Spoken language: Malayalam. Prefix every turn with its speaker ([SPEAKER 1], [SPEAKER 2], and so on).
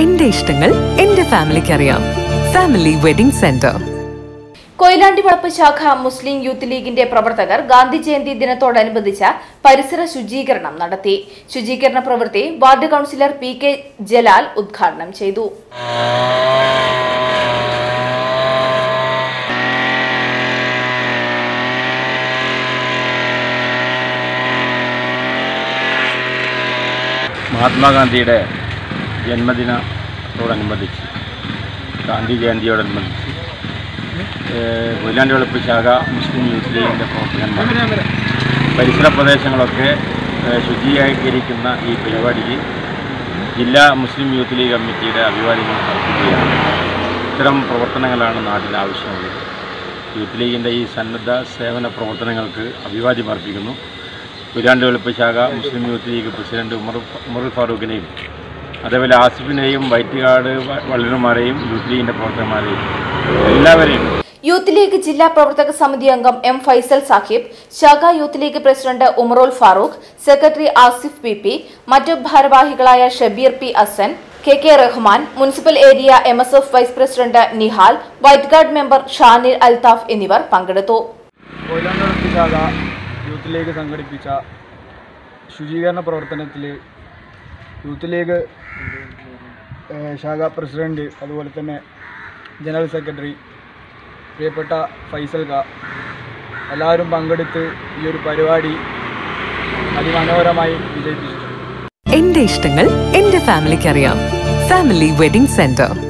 [SPEAKER 1] എന്റെ ഇഷ്ടങ്ങൾ എന്റെ ഫാമിലിക്ക് അറിയാം ഫാമിലി വെഡിംഗ് സെന്റർ
[SPEAKER 2] കൊയിലാണ്ടി വളപ്പ് ശാഖ മുസ്ലിം യൂത്ത് ലീഗിന്റെ പ്രവർത്തകർ ഗാന്ധി ജയന്തി ദിനത്തോടനുബന്ധിച്ച് പരിസര ശുചീകരണം നടത്തി ശുചീകരണ പ്രവൃത്തി ward councillor P K Jalal ഉദ്ഘാടനം ചെയ്തു
[SPEAKER 3] മഹാത്മാഗാന്ധിയുടെ ജന്മദിനത്തോടനുബന്ധിച്ച് ഗാന്ധി ജയന്തിയോടനുബന്ധിച്ച് ഏഹ് കൊയിലാണ്ടി വെളുപ്പ് ശാഖ മുസ്ലിം യൂത്ത് ലീഗിൻ്റെ പ്രവർത്തകന്മാർ പരിസര പ്രദേശങ്ങളൊക്കെ ഏഹ് ശുചീകരിക്കുന്ന ഈ പരിപാടിക്ക് ജില്ലാ മുസ്ലിം യൂത്ത് ലീഗ് കമ്മിറ്റിയുടെ അഭിവാദ്യങ്ങൾ അർപ്പിക്കുകയാണ് ഇത്തരം പ്രവർത്തനങ്ങളാണ് നാട്ടിൽ ആവശ്യമുള്ളത് യൂത്ത് ലീഗിൻ്റെ ഈ സന്നദ്ധ സേവന പ്രവർത്തനങ്ങൾക്ക് അഭിവാദ്യം അർപ്പിക്കുന്നു കുരാണ്ട് വെളുപ്പ് ശാഖ Muslim youth league president Umar Umar ഫാറൂഖിനെയും അതേപോലെ ആസിഫിനെയും വൈറ്റുകാട് വള്ളലുമാരെയും യൂത്ത് ലീഗിൻ്റെ പ്രവർത്തകന്മാരെയും എല്ലാവരെയും
[SPEAKER 2] യൂത്ത് ലീഗ് ജില്ലാ പ്രവർത്തക സമിതി അംഗം എം ഫൈസൽ സാഹിബ് ശാഖ youth league president Umarul Farooq secretary Asif P P മറ്റു ഭാരവാഹികളായ Shabeer P Asan K K Rahman municipal area M S F vice president Nihal white guard member Shanir Althaf എന്നിവർ പങ്കെടുത്തു
[SPEAKER 4] കൊയിലാണ്ടടുത്ത് ശാഖ യൂത്ത് ലീഗ് സംഘടിപ്പിച്ച ശുചീകരണ പ്രവർത്തനത്തിൽ യൂത്ത് ലീഗ് ഏഹ്, ശാഖ പ്രസിഡന്റ് അതുപോലെ തന്നെ ജനറൽ സെക്രട്ടറി പ്രിയപ്പെട്ട ഫൈസൽ ക എല്ലാവരും പങ്കെടുത്ത് ഈ ഒരു പരിപാടി അതിമനോഹരമായി വിജയിപ്പിച്ചിട്ടുണ്ട്
[SPEAKER 1] എന്റെ ഇഷ്ടങ്ങൾ എന്റെ ഫാമിലിക്ക് അറിയാം ഫാമിലി വെഡിംഗ് സെന്റർ